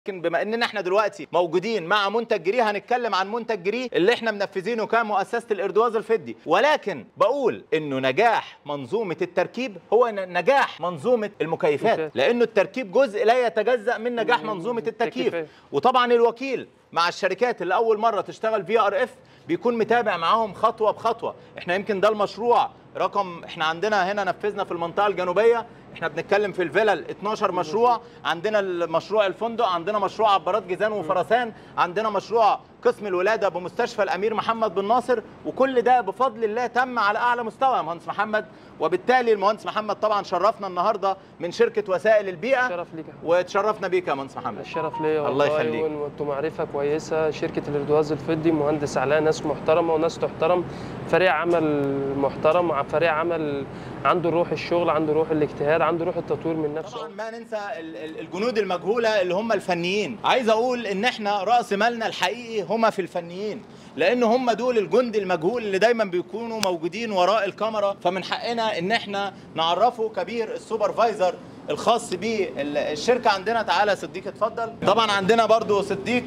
لكن بما اننا احنا دلوقتي موجودين مع منتج جري هنتكلم عن منتج جري اللي احنا منفذينه كمؤسسه الاردواز الفدي ولكن بقول انه نجاح منظومه التركيب هو ن- نجاح منظومه المكيفات مكيفات. لانه التركيب جزء لا يتجزا من نجاح من منظومه التكييف التكييفات. وطبعا الوكيل مع الشركات اللي اول مره تشتغل في ار اف بيكون متابع معاهم خطوه بخطوه احنا يمكن ده المشروع رقم احنا عندنا هنا نفذنا في المنطقه الجنوبيه احنا بنتكلم في الفلل 12 مشروع عندنا المشروع الفندق عندنا مشروع عبارات جيزان وفرسان عندنا مشروع قسم الولاده بمستشفى الامير محمد بن ناصر وكل ده بفضل الله تم على اعلى مستوى يا مهندس محمد وبالتالي المهندس محمد طبعا شرفنا النهارده من شركه وسائل البيئه الشرف ليك وتشرفنا بيك يا مهندس محمد الشرف ليا الله والله يخليك. وإن- وانتم معرفه كويسه شركه الاردواز الفدي مهندس علاء ناس محترمه وناس تحترم فريق عمل محترم مع فريق عمل عنده روح الشغل عنده روح الاجتهاد عنده روح التطوير من نفسه طبعا ما ننسى ال- ال- الجنود المجهوله اللي هم الفنيين عايز اقول ان احنا راس مالنا الحقيقي هم في الفنيين لان هم دول الجند المجهول اللي دايما بيكونوا موجودين وراء الكاميرا فمن حقنا ان احنا نعرفه كبير السوبرفايزر الخاص بالشركه عندنا تعالى يا صديق اتفضل طبعا عندنا برضو صديق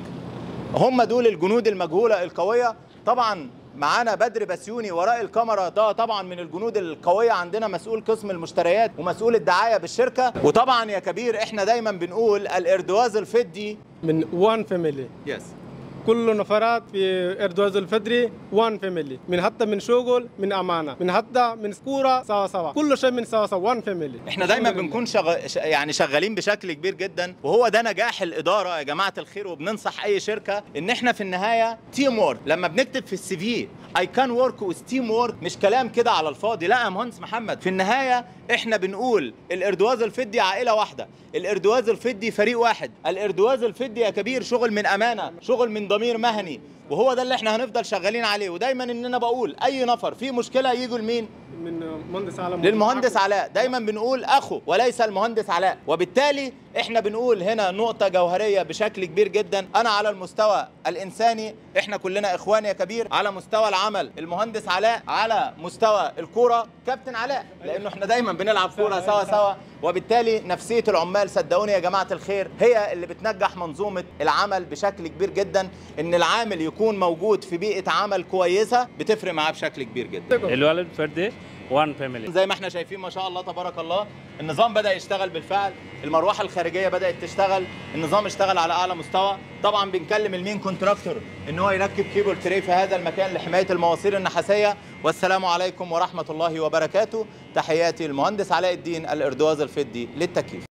هم دول الجنود المجهوله القويه طبعا معانا بدر بسيوني وراء الكاميرا ده طبعا من الجنود القويه عندنا مسؤول قسم المشتريات ومسؤول الدعايه بالشركه وطبعا يا كبير احنا دايما بنقول الاردواز الفدي من وان فاميلي يس كل نفرات في اردواز الفدري وان فاميلي من حتى من شغل من امانه من حتى من كوره سوا سوا كل شيء من سوا سوا وان فاميلي احنا دايما بنكون شغ... ش- يعني شغالين بشكل كبير جدا وهو ده نجاح الاداره يا جماعه الخير وبننصح اي شركه ان احنا في النهايه تيم وورك لما بنكتب في السي في اي كان ورك وذ تيم وورك مش كلام كده على الفاضي لا يا مهندس محمد في النهايه احنا بنقول الاردواز الفدي عائله واحده الاردواز الفدي فريق واحد الاردواز الفدي يا كبير شغل من امانه شغل من ضمير مهني وهو ده اللي احنا هنفضل شغالين عليه ودايما اننا بقول اي نفر فيه مشكله يجوا لمين من مهندس عالم للمهندس علاء دايما بنقول اخو وليس المهندس علاء وبالتالي احنا بنقول هنا نقطة جوهرية بشكل كبير جدا انا على المستوى الانساني احنا كلنا اخوان يا كبير على مستوى العمل المهندس علاء على مستوى الكورة كابتن علاء لانه احنا دايما بنلعب كورة سوا سوا وبالتالي نفسية العمال صدقوني يا جماعة الخير هي اللي بتنجح منظومة العمل بشكل كبير جدا ان العامل يكون موجود في بيئة عمل كويسة بتفرق معاه بشكل كبير جدا الوالد فردي وان فاميلي زي ما احنا شايفين ما شاء الله تبارك الله النظام بدا يشتغل بالفعل المروحه الخارجيه بدات تشتغل النظام اشتغل على اعلى مستوى طبعا بنكلم المين كونتراكتور ان هو يركب كيبل تري في هذا المكان لحمايه المواسير النحاسيه والسلام عليكم ورحمه الله وبركاته تحياتي المهندس علاء الدين الاردواز الفدي للتكييف